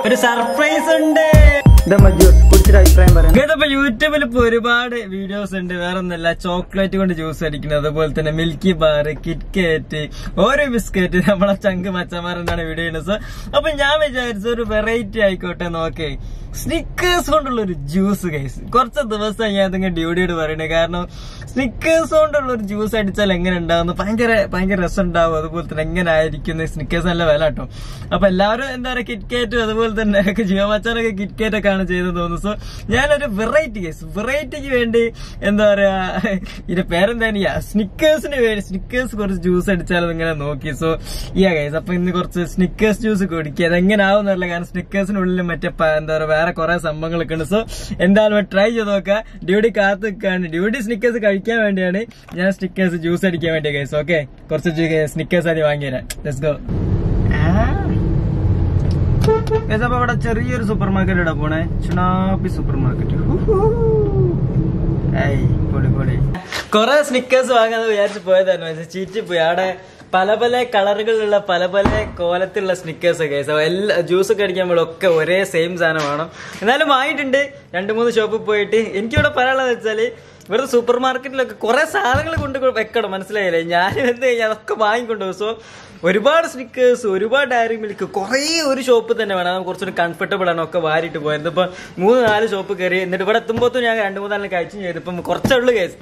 ഒരു സർപ്രൈസ് ഉണ്ട് കുടിച്ചിട്ട് അഭിപ്രായം പറയാം ഇതപ്പോ യൂട്യൂബിൽ ഇപ്പൊ ഒരുപാട് വീഡിയോസ് ഉണ്ട് വേറെ ഒന്നല്ല ചോക്ലേറ്റ് കൊണ്ട് ജ്യൂസ് അടിക്കുന്നത് അതുപോലെ തന്നെ മിൽക്കി ബാർ കിറ്റ്കാറ്റ് ഓരോ ബിസ്ക്കറ്റ് നമ്മളെ ചങ്ക് മച്ചമാരെന്നാണ് വീഡിയോ ചെയ്യുന്നത് സോ അപ്പൊ ഞാൻ വിചാരിച്ച ഒരു വെറൈറ്റി ആയിക്കോട്ടെ നോക്കേ സ്നിക്കേഴ്സ് കൊണ്ടുള്ള ഒരു ജ്യൂസ് കേസ് കുറച്ച് ദിവസം ഞാൻ അതിങ്ങനെ ഡ്യൂഡിയോട് പറയണേ കാരണം സ്നിക്കേഴ്സ് കൊണ്ടുള്ള ഒരു ജ്യൂസ് അടിച്ചാൽ എങ്ങനെ ഉണ്ടാവുന്നു ഭയങ്കര ഭയങ്കര രസം ഉണ്ടാവും അതുപോലെ തന്നെ എങ്ങനെ ആയിരിക്കും സ്നിക്കേഴ്സ് നല്ല വില കേട്ടോ അപ്പൊ എല്ലാവരും എന്താ പറയാ കിറ്റ്കാറ്റും അതുപോലെ തന്നെ ജിയോ മച്ചാനൊക്കെ കിറ്റ്കാറ്റ് ഒക്കെ ആണ് ചെയ്തെന്ന് തോന്നുന്നു സോ ഞാനൊരു വെറൈറ്റി കേസ് വെറൈറ്റിക്ക് വേണ്ടി എന്താ പറയാ ഇതിന്റെ പേരെന്താ സ്നിക്കേഴ്സിന് വേണ്ടി സ്നിക്കേഴ്സ് കുറച്ച് ജ്യൂസ് അടിച്ചാലും ഇങ്ങനെ നോക്കി സോ ഈ ഗൈസ് അപ്പൊ ഇന്ന് കുറച്ച് സ്നിക്കേഴ്സ് ജ്യൂസ് കുടിക്കുക അതെങ്ങനെ ആവും എന്നറിയില്ല കാരണം സ്നിക്കേഴ്സിനുള്ളിൽ മറ്റേ പ- എന്താ പറയാ വേറെ കുറെ സംഭവങ്ങളൊക്കെ ഉണ്ട് സോ എന്തായാലും ട്രൈ ചെയ്ത് നോക്കുക ഡ്യൂട്ടി കാത്ത് നിൽക്കാണ് ഡ്യൂട്ടി സ്നിക്കേഴ്സ് കഴിക്കാൻ വേണ്ടിയാണ് ഞാൻ സ്നിക്കേഴ്സ് ജ്യൂസ് അടിക്കാൻ വേണ്ടിയ ഗൈസ് ഓക്കെ കുറച്ച് സ്നിക്കേഴ്സ് ആദ്യം വാങ്ങിത്തരാം ലെറ്റ്സ് ഗോ അപ്പൊ ഇവിടെ ചെറിയൊരു സൂപ്പർ മാർക്കറ്റ് ഇവിടെ പോണേ ചുണാപ്പി സൂപ്പർ മാർക്കറ്റ് പൊടി പൊടി കൊറേ സ്നിക്കേഴ്സ് വാങ്ങാന്ന് വിചാരിച്ച് പോയതായിരുന്നു പക്ഷെ ചീറ്റി പോയി അവിടെ പല പല കളറുകളിലുള്ള പല പല കോലത്തിലുള്ള സ്നിക്കേഴ്സ് ഒക്കെ So, എല്ലാ ജ്യൂസ് ഒക്കെ അടിക്കുമ്പോഴൊക്കെ ഒരേ സെയിം സാധനം വേണം എന്നാലും വാങ്ങിയിട്ടുണ്ട് രണ്ട് മൂന്ന് ഷോപ്പിൽ പോയിട്ട് എനിക്കിവിടെ പറയാനുള്ളത് വെച്ചാല് ഇവിടുത്തെ സൂപ്പർ മാർക്കറ്റിലൊക്കെ കുറെ സാധനങ്ങൾ കൊണ്ട് വെക്കണം മനസ്സിലായില്ലേ ഞാൻ എന്ത് കഴിഞ്ഞാൽ അതൊക്കെ വാങ്ങിക്കൊണ്ടുപോകും സോ ഒരുപാട് സ്നിക്കേഴ്സ് ഒരുപാട് ഡയറി മിൽക്ക് കുറേ ഒരു ഷോപ്പ് തന്നെ വേണം നമുക്ക് കുറച്ചുകൂടി കംഫർട്ടബിൾ ആണ് ഒക്കെ വാരിയിട്ട് പോയത് ഇപ്പൊ മൂന്ന് നാല് ഷോപ്പ് കയറി എന്നിട്ട് ഇവിടെ എത്തുമ്പോഴത്തും ഞാൻ രണ്ട് മൂന്നാലും കഴിച്ചും ചെയ്തു ഇപ്പം കുറച്ചുള്ളു കേസ്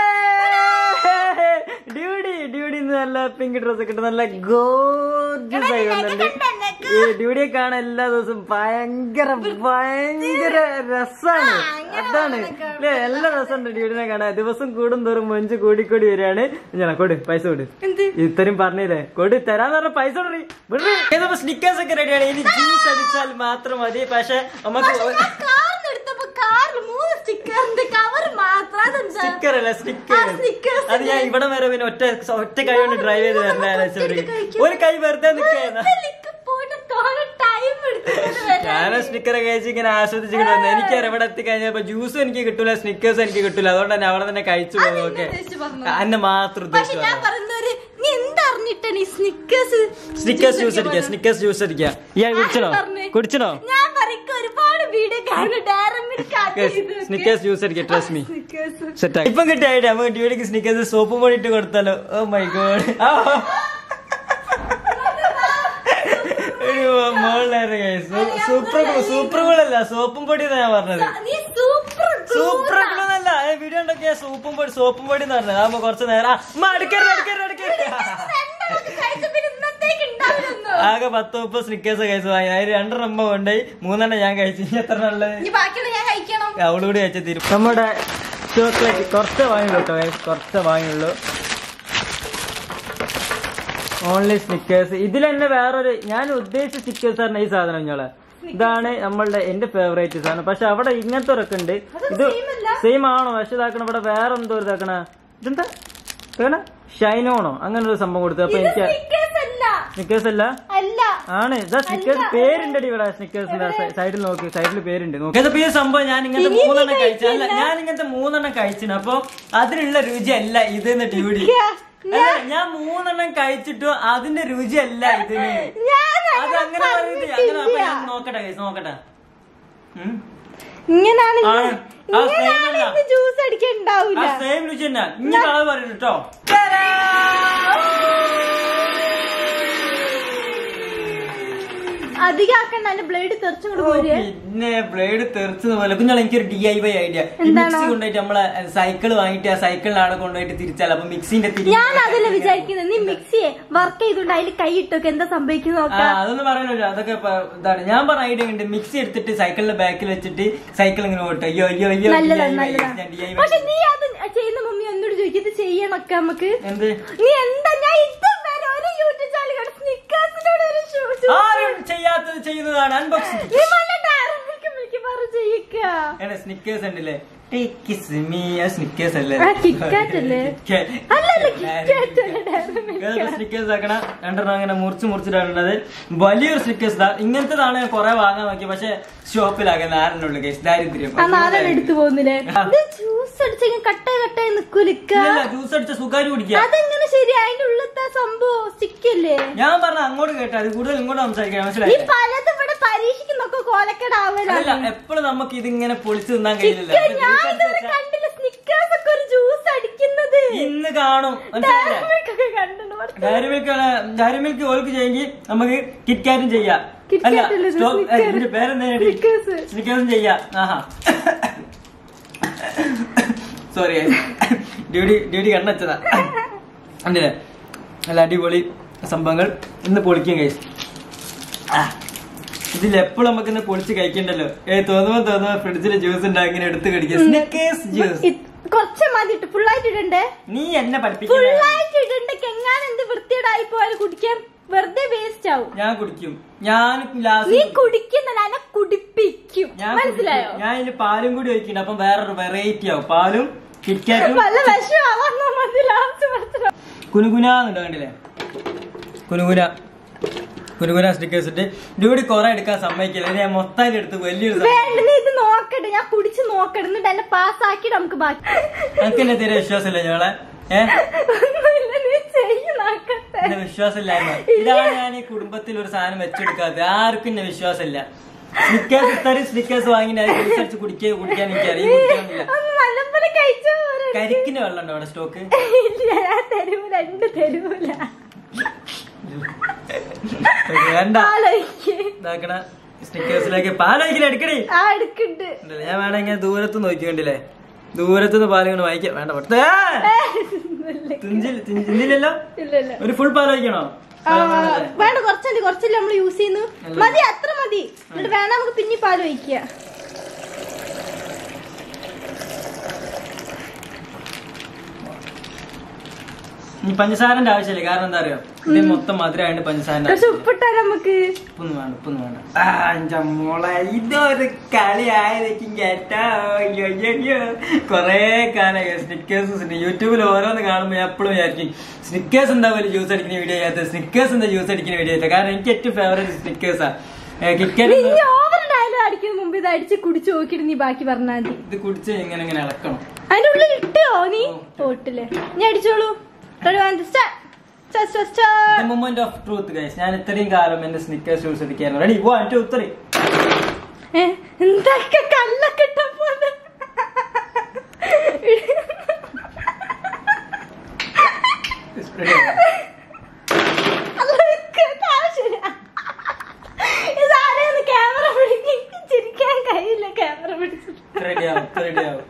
ഡ്യൂഡി ഡ്യൂഡി ഇന്ന് നല്ല പിങ്ക് ഡ്രസ് ഒക്കെ ഇട്ട് നല്ല ഗോർജസ് ആയി വന്നിട്ടുണ്ട് ഈ ഡ്യൂഡിയെ കാണാൻ എല്ലാ ദിവസവും ഭയങ്കര ഭയങ്കര രസാണ് അതാണ് അല്ലേ എല്ലാ രസമുണ്ട് ഡ്യൂഡിനെ കാണാൻ ദിവസം കൂടും തോറും മൊഞ്ച് കൂടിക്കൂടി വരികയാണ് ഞാൻ കൊടു പൈസ കൊടു ഇത്രയും പറഞ്ഞില്ലേ കൊടു തരാന്ന് പറഞ്ഞ പൈസ സ്നിക്കേഴ്സ് ഒക്കെ റെഡിയാണ് ഇനി ജ്യൂസ് അടിച്ചാൽ മാത്രം മതി പക്ഷെ നമുക്ക് കാറിനെടുത്തപ്പോ കാറിൽ മൂന്ന് സ്റ്റിക്കറിന്റെ കവർ മാത്രം അതെന്താ സ്റ്റിക്കർ അല്ല സ്റ്റിക്കർ ആ, stickers അത് ഞാൻ ഇവിടെ വരെ പിന്നെ ഒറ്റ ഒറ്റ കൈ കൊണ്ട് ഡ്രൈവ് ചെയ്ത് തരണ ഒരു ഒരു കൈ വെറുതെ നിൽക്കുന്ന ഇതിലേക്ക് പോയിട്ട് തോനെ ടൈം എടുത്തിട്ട് വരാൻ. ഞാൻ സ്നിക്കർ കഴിച്ച് ഇങ്ങനെ ആസ്വദിച്ചിട്ട് വന്നു എനിക്കറിയാം ഇവിടെ എത്തി കഴിഞ്ഞപ്പോ ജ്യൂസും എനിക്ക് കിട്ടൂല സ്നിക്കേഴ്സും എനിക്ക് കിട്ടൂല അതുകൊണ്ട് തന്നെ അവിടെ തന്നെ കഴിച്ചു പോകും ഓക്കെ ഉദ്ദേശിച്ച് പറഞ്ഞത്. അന്നെ മാത്രം പക്ഷെ ഉദ്ദേശിച്ചു ഞാൻ പറയുന്നൊരു നീ എന്തറിഞ്ഞിട്ടാണ് ഈ സ്നിക്കേഴ്സ് സ്നിക്കേഴ്സ് ജ്യൂസ് അടിക്കുക സ്നിക്കേഴ്സ് ജ്യൂസ് അടിക്കുക ഇയാൾ കുടിച്ചണോ കുടിച്ചണോ ഞാൻ പറയും ഒരുപാട് വീഡിയോ കാണും ഡയറി മിൽക്ക് സ്നിക്കേഴ്സ് ജ്യൂസ് അടിക്കുക ട്രസ്റ്റ് മീ സെറ്റ് ഇപ്പം കിട്ടിയ ഐഡിയ നമുക്ക് ഡ്യൂട്ടിക്ക് സ്നിക്കേഴ്സ് സോപ്പ് പൊടി ഇട്ട് കൊടുത്താലോ oh my god super super കൂളല്ല സോപ്പും പൊടി എന്നാ ഞാൻ പറഞ്ഞത് നീ സൂപ്പർ സൂപ്പർ എന്നല്ല വീഡിയോ ഉണ്ടൊക്കെ സൂപ്പും പൊടി സോപ്പും പൊടി എന്ന് പറഞ്ഞത് അതാകുമ്പോ കുറച്ച് നേരം ആ, അടുക്കരുത് അടുക്കരുത് അടുക്കരുത് ഇന്നത്തേക്ക് ഉണ്ടാവില്ലെന്നോ ആകെ പത്ത് മുപ്പത് സ്നിക്കേഴ്സ് കഴിച്ച് വാങ്ങി അതിൽ രണ്ടെണ്ണം അമ്മ കൊണ്ടുപോയി മൂന്നെണ്ണം ഞാൻ കഴിച്ചു ഇനി എത്ര ഉള്ളത് ഇനി ബാക്കിയുള്ള ഞാൻ കഴിക്കണം അവളുകൂടി കഴിച്ച തീരും നമ്മുടെ ചോക്ലേറ്റ് കുറച്ച് വാങ്ങിയുള്ളൂ കേട്ടോ guys. കുറച്ച് വാങ്ങിയുള്ളൂ ഓൺലി സ്നിക്കേഴ്സ് ഇതിൽ തന്നെ വേറൊരു ഞാൻ ഉദ്ദേശിച്ച സ്നിക്കേഴ്സ് ആണ് ഈ സാധനം ഞങ്ങളെ ഇതാണ് നമ്മളുടെ എന്റെ ഫേവറേറ്റ് സാധനം പക്ഷെ അവിടെ ഇങ്ങനത്തെ ഒക്കെ ഉണ്ട് ഇത് same അല്ല. സെയിം ആണോ പക്ഷെ ഇതാക്കണ ഇവിടെ വേറെ എന്തോ ഒരു ഇതാക്കണ ഇതെന്താ ഇതാക്കണ ഷൈനോണോ അങ്ങനെ ഒരു സംഭവം കൊടുത്തു അപ്പൊ എനിക്ക് സ്നിക്കേഴ്സ് അല്ല സ്നിക്കേഴ്സ് അല്ല അല്ല ആണ് ഇതാ സ്നിക്കേഴ്സ് പേരുണ്ടടി ഇവിടെ സ്നിക്കേഴ്സിന്റെ സൈഡിൽ നോക്കി സൈഡിൽ പേരുണ്ട് നോക്കി ഈ സംഭവം ഞാൻ ഇങ്ങനത്തെ മൂന്നെണ്ണം കഴിച്ചു അല്ല ഞാൻ ഇങ്ങനത്തെ മൂന്നെണ്ണം കഴിച്ചിന് അപ്പൊ അതിനുള്ള രുചി അല്ല ഇത് ട്യൂഡി അല്ല ഞാൻ മൂന്നെണ്ണം കഴിച്ചിട്ടും അതിന്റെ രുചി അല്ല ഇതിന് ഞാൻ അത് അങ്ങനെ പറയുന്നത് അങ്ങനെ അപ്പൊ ഞാൻ നോക്കട്ടെ guys, നോക്കട്ടെ ഉം. ഇങ്ങനാണ് ആണ്. ആ same അല്ല. ജ്യൂസ് അടിക്കാൻ ആ ഉണ്ടാവില്ല സെയിം രുചി തന്നെ ഇങ്ങനെ കളവ് പറയുന്നു കേട്ടോ അധികം ആക്കണ്ട അതിന്റെ ബ്ലേഡ് തെറിച്ചും കൊണ്ട് പോരുക പിന്നെ ബ്ലേഡ് തെറിച്ചത് പോലെ കുഞ്ഞാൾ എനിക്കൊരു ഡി ഐ വൈ ഐഡിയ എന്താണ്? മിക്സി കൊണ്ടുപോയിട്ട് നമ്മളെ സൈക്കിൾ വാങ്ങിയിട്ട് ആ സൈക്കിളിൽ അവിടെ കൊണ്ടുപോയിട്ട് തിരിച്ചാൽ അപ്പൊ മിക്സിന്റെ തിരി ഞാൻ അതല്ല വിചാരിക്കുന്നത് നീ മിക്സിയെ വർക്ക് ചെയ്തുകൊണ്ട് അതിൽ കൈ ഇട്ടൊക്കെ എന്താ സംഭവിക്കുന്നത് ആ നോക്കാം അതൊന്നും പറയാനില്ല അതൊക്കെ ഇപ്പൊ ഇതാണ് ഞാൻ പറഞ്ഞ ഐഡിയ ഉണ്ട് മിക്സി എടുത്തിട്ട് സൈക്കിളിന്റെ ബാക്കിൽ വെച്ചിട്ട് സൈക്കിൾ ഇങ്ങനെ ഓട്ടോ അയ്യോ അയ്യോ അയ്യോ നല്ലതാണ് DIY, നല്ലതാണ് ഞാൻ DIY. പക്ഷെ നീ അത് ചെയ്യുന്ന മമ്മി എന്നോട് ചോദിക്കും ഇത് ചെയ്യണൊക്കെ നമുക്ക് എന്ത് നീ എന്താ ഞാൻ ഇതുവരെ ഒരു യൂട്യൂബ് ചാനൽ സ്നിക്കേഴ്സിനോട് ഒരു ഷൂ ആരും ചെയ്യാത്തത് ചെയ്യുന്നതാണ് അൺബോക്സിംഗ് നീ നല്ല ഡയറി മിൽക്ക് മിൽക്ക് പറ ചെയ്യിക്ക എന്നെ സ്നിക്കേഴ്സ് ഉണ്ടല്ലേ സ്നിക്കേഴ്സ് അല്ലേ ആ, കിറ്റ്കാറ്റ് അല്ലേ? അല്ലല്ല, കിറ്റ്കാറ്റ് അല്ല, ഡയറി മിൽക്ക്. സ്നിക്കേഴ്സ് ആക്കണം രണ്ടെണ്ണം അങ്ങനെ മുറിച്ച് മുറിച്ചിട്ടാണുള്ളത് വലിയൊരു സ്നിക്കേഴ്സ് ഇങ്ങനത്തതാണ് ഞാൻ കുറെ വാങ്ങാൻ നോക്കി പക്ഷെ ഷോപ്പിലാകുന്ന ആരെണ്ണുള്ളു കേസ് ദാരിദ്ര്യം ആ നാലെണ്ണം എടുത്തു പോകുന്നില്ലേ ഇത് ജ്യൂസ് അടിച്ചെങ്കിൽ കട്ട കട്ടായി നിക്കൂലിക്ക ജ്യൂസ് അടിച്ച സുഖാരി കുടിക്കുക അതെങ്ങനെ ശരി അതിന്റെ ഉള്ളത്തെ സംഭവം സ്റ്റിക്കല്ലേ ഞാൻ പറഞ്ഞ അങ്ങോട്ട് കേട്ടോ അത് കൂടുതൽ ഇങ്ങോട്ട് സംസാരിക്കാൻ നീ മനസ്സിലായി പലതും ഇവിടെ പരീക്ഷിക്കുന്നൊക്കെ കോലക്കേടാവലാണ് അല്ല എപ്പോഴും നമുക്ക് ഇതിങ്ങനെ പൊളിച്ചു തിന്നാൻ കഴിയില്ല ചിക്കൻ ഞാൻ ഇതുവരെ കണ്ടില്ല സ്നിക്കേഴ്സ് ഒക്കെ ഒരു ജ്യൂസ് അടിക്കുന്നത് ഇന്ന് കാണും മനസ്സിലായില്ലേ ഡയറിമിൽക്കൊക്കെ കണ്ടിട്ടുണ്ട് കുറച്ച്. ഡയറി മിൽക്ക് ഡയറി മിൽക്ക് ഓൾക്ക് ചെയ്യെങ്കിൽ നമുക്ക് കിറ്റ്കാറ്റും ചെയ്യാം Kit അല്ല Kat അല്ല, ഇത് സ്റ്റോപ്പ് Snickers. ഇതിന്റെ പേരെന്താ Snickers. സ്നിക്കേഴ്സും ചെയ്യാം ആഹാ സോറി ഡ്യൂട്ടി ഡ്യൂട്ടി കണ്ണച്ചതാ അല്ലേ നല്ല അടിപൊളി സംഭവങ്ങൾ ഇന്ന് പൊളിക്കും കഴിച്ചു ഇതിൽ എപ്പോഴും നമുക്ക് ഇന്ന് പൊളിച്ച് കഴിക്കണ്ടല്ലോ ഏ തോന്നുമ്പോ തോന്നുമ്പോ ഫ്രിഡ്ജിൽ ജ്യൂസ് ഉണ്ടാക്കി ഇങ്ങനെ എടുത്ത് കഴിക്കുക സ്നിക്കേഴ്സ് ജ്യൂസ് ഇത് കുറച്ച് മതി ഇട്ട് ഫുള്ളായിട്ട് ഇടണ്ടേ നീ എന്നെ പഠിപ്പിക്കുന്ന ഫുള്ളായിട്ട് ഇടണ്ട കെങ്ങാൻ എന്ത് വൃത്തിയേടായി പോയാൽ കുടിക്കാൻ വെറുതെ വേസ്റ്റ് ആവും ഞാൻ കുടിക്കും ഞാൻ നീ ലാസ്റ്റ് കുടിക്കുന്നല്ല എന്നെ കുടിപ്പിക്കും ഞാൻ മനസ്സിലായോ കുടിക്കും. ഞാൻ ഇതിൽ പാലും കൂടി ഒഴിക്കുന്നുണ്ട് അപ്പം വേറൊരു വെറൈറ്റി ആവും പാലും കിറ്റ്കാറ്റും പല വിഷമാവാൻ മതി ലാസ്റ്റ് മനസ്സിലാവും കുനുകുനാന്നുണ്ട് കണ്ടില്ലേ കുനുകുന കുനുകുന സ്റ്റിക്കേഴ്സ് ഇട്ട് ഡ്യൂട്ടി കുറെ എടുക്കാൻ സമ്മതിക്കില്ല ഇത് ഞാൻ മൊത്തമായിട്ട് എടുത്ത് വലിയൊരു സംഭവം. വേണ്ട നീ ഇത് നോക്കട്ടെ ഞാൻ കുടിച്ച് നോക്കട്ടെ എന്നിട്ട് എന്നെ പാസ്സാക്കിട്ട് നമുക്ക് ബാക്കി എനിക്ക് എന്നെ തീരെ വിശ്വാസമില്ല ഞങ്ങളെ ഏഹ് ഒന്നുമില്ല, നീ ചെയ്യ് നോക്കട്ടെ എന്നെ വിശ്വാസമില്ലായ്മ ഇതാണ് ഞാൻ ഈ കുടുംബത്തിൽ ഒരു സാധനം വെച്ചെടുക്കാത്തത് ആർക്കും എന്നെ വിശ്വാസമില്ല സ്നിക്കേഴ്സ് ഇത്രയും സ്നിക്കേഴ്സ് വാങ്ങി ഞാൻ ജ്യൂസ് അടിച്ച് കുടിക്കുക കുടിക്കാൻ എനിക്കറിയാം കുടിക്കാനില്ല ഒന്ന് നല്ലപോലെ കഴിച്ചോ പോരെ. കരിക്കിന് വെള്ളം ഉണ്ടോ അവിടെ സ്റ്റോക്ക് ഇല്ല ഞാൻ തരൂല രണ്ട് തരൂല വേണ്ട ആലോചിക്ക് ഇതാക്കണ സ്റ്റിക്കേഴ്സിലേക്ക് പാലൊഴിക്കല എടുക്കണേ ആ എടുക്കണ്ട് ഉണ്ടല്ലേ? ഞാൻ വേണമെങ്കിൽ ദൂരത്ത് നോക്കിക്കണ്ടില്ലേ ദൂരത്ത് നിന്ന് പാലിങ്ങനെ വായിക്കാം വേണ്ട പെട്ടെ തുഞ്ചിൽ തുഞ്ചില്ലല്ലോ ഇല്ല ഇല്ല ഒരു ഫുൾ പാൽ ഒഴിക്കണോ ആ, വേണ്ട കുറച്ചല്ലേ കുറച്ചല്ലേ നമ്മൾ യൂസ് ചെയ്യുന്നു മതി അത്ര മതി എന്നിട്ട് വേണം നമുക്ക് പിന്നെ പാൽ ഒഴിക്കുക ഇനി പഞ്ചസാരന്റെ ആവശ്യമില്ല കാരണം എന്താ അറിയോ ഇത് മൊത്തം മധുരമായിട്ട് പഞ്ചസാരന്റെ കുറച്ച് ആവശ്യമില്ല. ഉപ്പിട്ടാ നമുക്ക് ഉപ്പൊന്നും വേണ്ട ഉപ്പൊന്നും വേണ്ട ആ എന്റെ മോളെ ഇതൊരു കളി ആയിരിക്കും കേട്ടോ അയ്യോ, അയ്യോ, അയ്യോ. കൊറേ കാലമായി സ്നിക്കേഴ്സ് യൂട്യൂബിൽ ഓരോന്ന് കാണുമ്പോൾ ഞാൻ എപ്പോഴും വിചാരിക്കും സ്നിക്കേഴ്സ് എന്താ പോലെ ജ്യൂസ് അടിക്കുന്ന വീഡിയോ ചെയ്യാത്ത സ്നിക്കേഴ്സ് എന്താ ജ്യൂസ് അടിക്കുന്ന വീഡിയോ ചെയ്യാത്ത കാരണം എനിക്ക് ഏറ്റവും ഫേവറേറ്റ് സ്നിക്കേഴ്സാ കിക്കറ്റ് നീ ഓവർ ഡയലോഗ് അടിക്കുന്ന മുമ്പ് ഇത് അടിച്ച് കുടിച്ച് നോക്കിയിട്ട് നീ ബാക്കി പറഞ്ഞാൽ മതി ഇത് കുടിച്ച് ഇങ്ങനെ ഇങ്ങനെ ഇളക്കണം അതിന്റെ ഉള്ളിൽ ഇട്ടോ നീ ഓ. ഓട്ടില്ലേ നീ അടിച്ചോളൂ Ready, one, start. Start, start, start. Moment of truth guys ഞാൻ ഇത്രയും കാലം എന്റെ സ്നിക്കേഴ്സ് ജ്യൂസ് അടിക്കായിരുന്നു റെഡി വൺ ടു ത്രീ ഏ, എന്തൊക്കെ കല്ലൊക്കെ ഇട്ട പോലെ അതൊക്കെ ആവശ്യമില്ല. ഇതാരെയൊന്ന് ക്യാമറ പിടിക്ക്. എനിക്ക് ചിരിക്കാൻ കഴിയില്ല ക്യാമറ പിടിച്ചിട്ട് റെഡി ആവും റെഡി ആവും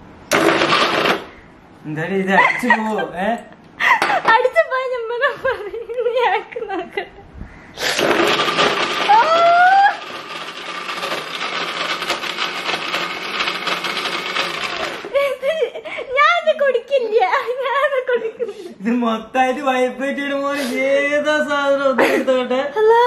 എന്തായാലും ഇത് അടിച്ചു പോവോ ഏ അടിച്ചു പോയി ഞമ്മനെ പറയും നീ ആക്ക് നോക്കട്ടെ ആ! ഇത് ഞാനത് കുടിക്കില്ല ഞാനത് കുടിക്കുന്നില്ല ഇത് മൊത്തമായിട്ട് വൈബ്രേറ്റ് ചെയ്യണ പോലെ ഏതാ സാധനം ഒന്ന് എടുത്തോട്ടെ അല്ലാ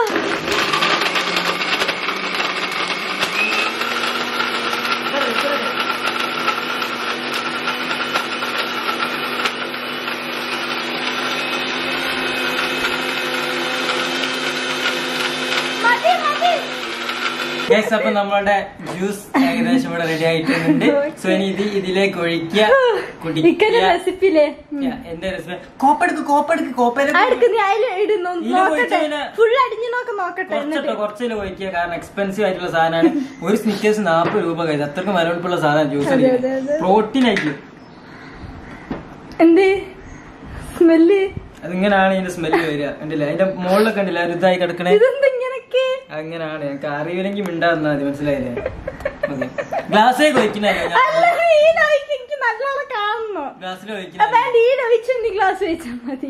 മതി മതി ഗൈസ് അപ്പൊ നമ്മളുടെ ജ്യൂസ് ഏകദേശം ഇവിടെ റെഡി ആയിട്ടുണ്ട് സോ ഇനി ഇത് ഇതിലേക്ക് ഒഴിക്കുക ഇക്കന്റെ കുടിക്കുക റെസിപ്പിയിലെ Yeah, എന്റെ റെസിപ്പി കോപ്പെടുക്ക് കോപ്പെടുക്ക് കോപ്പയില് അടുക്ക് നീ അതിൽ ഇടുന്നു ഇതില് നോക്കട്ടെ ഒഴിച്ചതിന് ഫുൾ അടിഞ്ഞു നോക്ക നോക്കട്ടെ കുറച്ചിട്ടോ എന്നിട്ട് കുറച്ചില് ഒഴിക്കുക കാരണം എക്സ്പെൻസീവ് ആയിട്ടുള്ള സാധനമാണ് ഒരു സ്നിക്കേഴ്സ് നാൽപ്പത് രൂപ കഴിച്ചു അത്രക്കും വിലപിടിപ്പുള്ള സാധനം ജ്യൂസ് അതെ, അതെ, അതെ. പ്രോട്ടീൻ ആയിട്ട് എന്ത് സ്മെല്ല് അതിങ്ങനെയാണ് ഇതിന്റെ സ്മെല്ല് വരിക കണ്ടില്ലേ അതിന്റെ മുകളിലൊക്കെ കണ്ടില്ല ഒരു ഇതായി കിടക്കണേ ഇതെന്താ ഇങ്ങനൊക്കെ അങ്ങനെയാണ് ഞങ്ങൾക്ക് അറിയില്ലെങ്കിൽ മിണ്ടാന്നാ മതി മനസ്സിലായില്ലേ ഗ്ലാസ്സിലേക്ക് ഒഴിക്കണല്ലോ ഞാൻ അല്ല ഈ നോയിക്ക് എനിക്ക് നല്ലോണം കാണണോ ഗ്ലാസ്സിൽ ഒഴിക്കണ അതായത് ഈ ഒഴിച്ച് നീ ഗ്ലാസ് വെച്ചാ മതി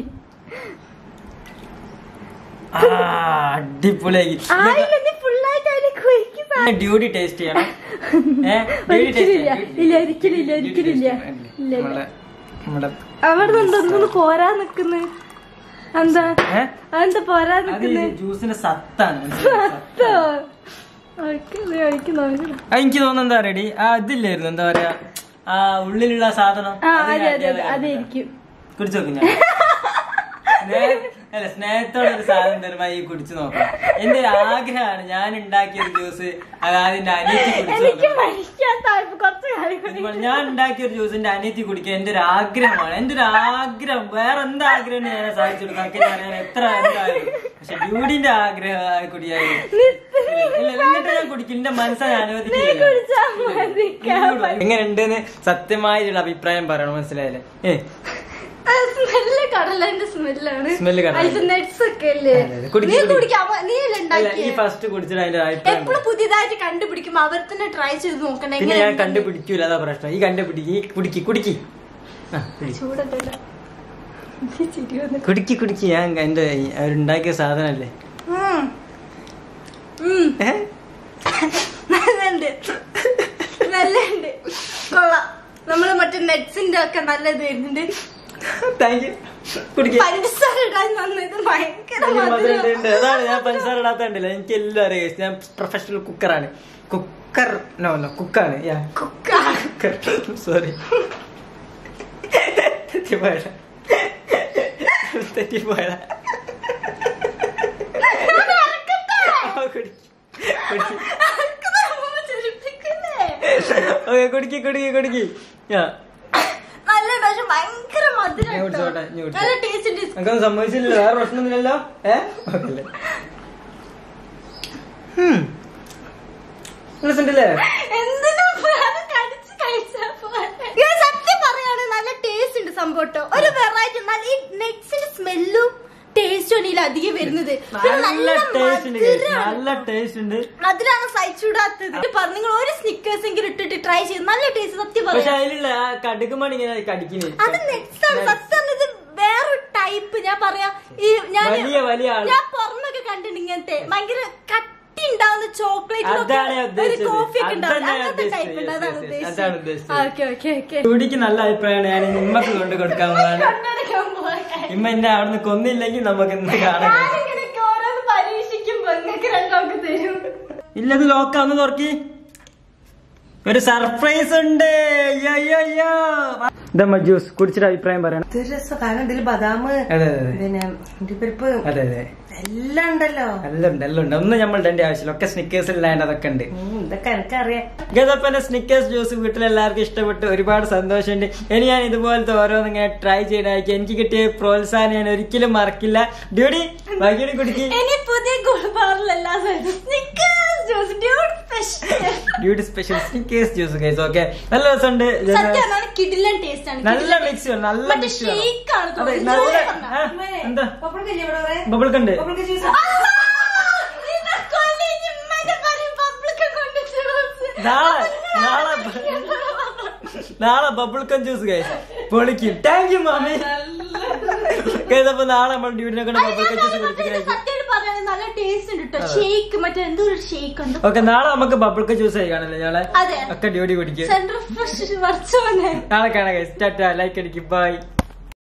ആ അടിപൊളിയായി ആയില്ല നീ ഫുള്ളായിട്ട് അതിലേക്ക് ഒഴിക്കുന്ന ഡ്യൂട്ടി ടേസ്റ്റ് ചെയ്യണം ഏ, duty taste ഒരിക്കലും ഇല്ല. ചെയ്യണം. ഇല്ല, ഒരിക്കലും ഇല്ല, Duty ഒരിക്കലും ഇല്ല. taste ചെയ്യണം. ഇല്ല, ഇല്ല. നമ്മളെ- നമ്മുടെ അവിടെ നിന്ന് എന്തൊന്ന് പോരാ നിക്കുന്ന് എന്താ ഏ? അതെന്താ പോരാ അത് നിക്കുന്ന് ജ്യൂസിന്റെ സത്താണ് മനസ്സിലായോ? സത്തോ സത്താണ്. ഒഴിക്ക് നീ ഒഴിക്ക് നോക്കണം ആ, എനിക്ക് തോന്നുന്നു എന്താ റെഡി ആ ഇതില്ലായിരുന്നു എന്താ പറയാ ആ ഉള്ളിലുള്ള സാധനം ആ അത് അതെ ഞാൻ അതെ അതെ ആദ്യമായിട്ട് അതായിരിക്കും കുടിച്ചു നോക്കും ഞാൻ നേ- അല്ല സ്നേഹത്തോടെ ഒരു സാധനം തരുമ്പോ ഈ കുടിച്ചു നോക്കണം എന്റെ ഒരു ആഗ്രഹമാണ് ഞാൻ ഉണ്ടാക്കിയ ഒരു ജ്യൂസ് അതായത് എന്റെ അനിയത്തി കുടിച്ചു എനിക്ക് നോക്കണം മരിക്കാൻ താല്പര്യം കുറച്ച് കാര്യം കൂടി. ഇതുപോലെ ഞാൻ ഉണ്ടാക്കിയ ഒരു ജ്യൂസ് എന്റെ അനിയത്തി കുടിക്കാൻ എന്റെ ഒരു ആഗ്രഹമാണ് എന്റെ ഒരു ആഗ്രഹം വേറെ എന്താ ആഗ്രഹം ഞാൻ സാധിച്ചു കൊടുക്കാം എനിക്ക് അറിയാൻ എത്ര എന്തായാലും പക്ഷെ ഡ്യൂഡിന്റെ ആഗ്രഹം കുടിയായിരുന്നു ഇല്ല എന്നിട്ട് ഞാൻ കുടിക്കും എന്റെ മനസ്സിനെ അനുവദിക്കില്ല കുടിച്ചാ മതി. എങ്ങനെയുണ്ടെന്ന് സത്യമായിട്ടുള്ള അഭിപ്രായം പറയണം മനസ്സിലായില്ലേ ഏ ആ സ്മെല്ല് കടലന്റെ സ്മെല്ലാണ് സ്മെല്ല് കടല. അതിന്റെ നെറ്റ്സ് ഒക്കെ അല്ലേ അതെ, അതെ. കുടിക്ക്, നീ കുടിക്ക്. കുടിക്കാമോ നീ അല്ലേ അല്ല ഈ ഉണ്ടാക്കിയേ ഫസ്റ്റ് കുടിച്ചിട്ട് അതിന്റെ അഭിപ്രായം എപ്പോഴും പുതിയതായിട്ട് കണ്ടുപിടിക്കുമ്പോ അവർ തന്നെ ട്രൈ ചെയ്ത് നോക്കണേ പിന്നെ ഞാൻ എങ്ങനെയുണ്ടെന്ന്. കണ്ടുപിടിക്കൂല അതാ പ്രശ്നം ഈ കണ്ടുപിടിക്ക് ഈ കുടിക്ക് കുടിക്ക് ആ, കുടി. ചൂടുണ്ടല്ലോ ഇത് ചിരി വന്നു. കുടിക്ക് കുടിക്ക് ഞാൻ എന്റെ ഈ അവരുണ്ടാക്കിയ സാധനല്ലേ ഉം. ഉം. ഏ? നല്ലുണ്ട് നല്ലുണ്ട് കൊള്ളാം നമ്മള് മറ്റേ നെറ്റ്സിന്റെ ഒക്കെ നല്ലത് വരുന്നുണ്ട് താങ്ക് യു കുടിക്ക് പഞ്ചസാര ഇടാൻ നന്നത് ഭയങ്കര എനിക്ക് മധുരം മധുരം ഉണ്ട്, ഉണ്ട്. അതാണ് ഞാൻ പഞ്ചസാര ഇടാത്തണ്ടില്ല എനിക്ക് എല്ലാം അറിയാം guys. ഞാൻ പ്രൊഫഷണൽ കുക്കറാണ് കുക്കർ നോ നോ കുക്കാണ് യാ കുക്ക കുക്കർ സോറി തെറ്റിപ്പോയതാ തെറ്റിപ്പോയതാ ആ, കുടിക്ക്. കുടിക്ക്. ഓക്കെ കുടിക്ക് കുടിക്ക് കുടിക്ക് യാ നല്ല പക്ഷെ ഭയങ്കര മധുരം ഞാൻ കേട്ടോ. കുടിച്ചോട്ടെ, ഞാൻ കുടിച്ചോട്ടെ. നല്ല ടേസ്റ്റ് ഉണ്ട് നമുക്കൊന്നും സമ്മതിച്ചില്ലല്ലോ വേറെ പ്രശ്നമൊന്നുമില്ലല്ലോ ഏ ഓക്കല്ലേ ഉണ്ടല്ലേ എന്തിനാ അത് കടിച്ച് കഴിച്ചാ പോലെ? ഞാൻ സത്യം പറയാണ് നല്ല ടേസ്റ്റ് ഉണ്ട് സംഭവം ട്ടോ. ഒരു വെറൈറ്റി നല്ല ഈ നെറ്റ്സിന്റെ സ്മെല്ലും ടേസ്റ്റും ആണ് ഇതിൽ അധികം വരുന്നത് പിന്നെ നല്ല ടേസ്റ്റ് ഉണ്ട് guys. മധുരാണ് നല്ല ടേസ്റ്റ് ഉണ്ട് അതിലാണ് സഹിച്ചൂടാത്തത് ഇത് പറഞ്ഞു നിങ്ങൾ ഒരു സ്നിക്കേഴ്സ് എങ്കിലും ഇട്ടിട്ട് ട്രൈ ചെയ്ത് നല്ല ടേസ്റ്റ് സത്യം പക്ഷെ പറയാം അതിലുള്ള ആ കടുകുമണി ഇങ്ങനെ കടിക്കുന്നത് അത് നെക്സ്റ്റ് ആണ് സത്യം പറഞ്ഞാ ഇത് വേറൊരു ടൈപ്പ് ഞാൻ പറയാ ഈ ഞാൻ വലിയ വലിയ ആള് ഞാൻ പുറമൊക്കെ കണ്ടിട്ടുണ്ട് ഇങ്ങനത്തെ ഭയങ്കര കട്ടി ഉണ്ടാവുന്ന ചോക്ലേറ്റ് അതാണ് ഞാൻ ഒരു ഉദ്ദേശിച്ചത്. കോഫി ഒക്കെ ഉണ്ടാവും അതാണ് ഞാൻ അങ്ങനത്തെ ഉദ്ദേശിച്ചത്. ടൈപ്പ് ഉണ്ട് Yes, അതാണ് yes, yes. ഉദ്ദേശിച്ചത് അതാണ് ഉദ്ദേശിച്ചത്. ഓക്കെ ഓക്കെ ഓക്കെ ചൂടിക്ക് നല്ല അഭിപ്രായമാണ് ഞാൻ നിമ്മക്ക് കൊണ്ട് കൊടുക്കാവുന്നതാണ് ഇമ്മ എന്നെ അവിടുന്ന് കൊന്നില്ലെങ്കിൽ നമുക്ക് ഇന്ന് കാണാം ഞാനിങ്ങനെയൊക്കെ ഓരോന്ന് പരീക്ഷിക്കുമ്പോ നിങ്ങൾക്ക് രണ്ടാൾക്ക് തരും ഇല്ലത് ലോക്കാന്ന് തുറക്കി ഒരു സർപ്രൈസ് ഉണ്ട് യ്യോ, യ്യോ, യ്യോ. ഇതമ്മ ജ്യൂസ് കുടിച്ചിട്ട് അഭിപ്രായം പറയണം ഇത് രസം കാരണം ഇതിൽ ബദാം അതെ അതെ അതെ പിന്നെ അണ്ടിപ്പരിപ്പ് അതെ അതെ എല്ലാം ഉണ്ടല്ലോ എല്ലാം ഉണ്ട് എല്ലാം ഉണ്ട് ഒന്നും നമ്മൾ ഇടേണ്ട ആവശ്യമില്ല ഒക്കെ സ്നിക്കേഴ്സിലാണ്ട് അതൊക്കെ ഉണ്ട് ഉം, ഇതൊക്കെ എനിക്കറിയാം ഗതപ്പ എന്റെ സ്നിക്കേഴ്സ് ജ്യൂസ് വീട്ടിലെല്ലാവർക്കും ഇഷ്ടപ്പെട്ടു ഒരുപാട് സന്തോഷമുണ്ട് ഇനി ഞാൻ ഇതുപോലത്തെ ഓരോന്ന് ഇങ്ങനെ ട്രൈ ചെയ്യണമായിരിക്കും എനിക്ക് കിട്ടിയ പ്രോത്സാഹനം ഞാൻ ഒരിക്കലും മറക്കില്ല ഡ്യൂഡി ബാക്കിയുടെ കുടിക്ക് ഇനി പുതിയ ഗുൾബാറിലെല്ലാം സ്നിക്കേഴ്സ് ജ്യൂസ് ഡ്യൂഡ് സ്പെഷ്യൽ ഡ്യൂഡി special Snickers juice case okay നല്ല രസമുണ്ട് സത്യം നല്ല കിടിലൻ ടേസ്റ്റ് ആണ് നല്ല മിക്സ് വേണം നല്ല മറ്റേ മിക്സ് വേണം shake ആണ് അതെ തോന്നുന്നു. നല്ല ചോറ് പറഞ്ഞോ? ആ, എന്താ പപ്പടക്കല്ലേ ഇവിടെ കുറെ? ബബിൾക്ക് ഉണ്ട് പപ്പടക്ക ജ്യൂസ് നാളെ നാളെ നാളെ ബബിൾക്കം ജ്യൂസ് കേസ് പൊളിക്കും താങ്ക് യു മാമി കേസ് അപ്പൊ നാളെ നമ്മൾ ഡ്യൂട്ടിനെ കൊണ്ട് ബബിൾക്കം ജ്യൂസ് കുടിച്ചിട്ട് നല്ല ടേസ്റ്റ് ഉണ്ട് കേട്ടോ ഷേക്ക് മറ്റേ എന്തോ ഒരു ഷേക്ക് ഉണ്ട് ഓക്കെ നാളെ നമുക്ക് ബബിൾക്കം ജ്യൂസ് കഴിക്കാണല്ലോ ഞങ്ങളെ അതെ ഒക്കെ ഡ്യൂട്ടി കുടിക്കും സെന്റർ ഫ്രഷ് വർച്ചോനെ നാളെ കാണാം ഗൈസ് ടാറ്റ ലൈക്ക് അടിക്കും ബൈ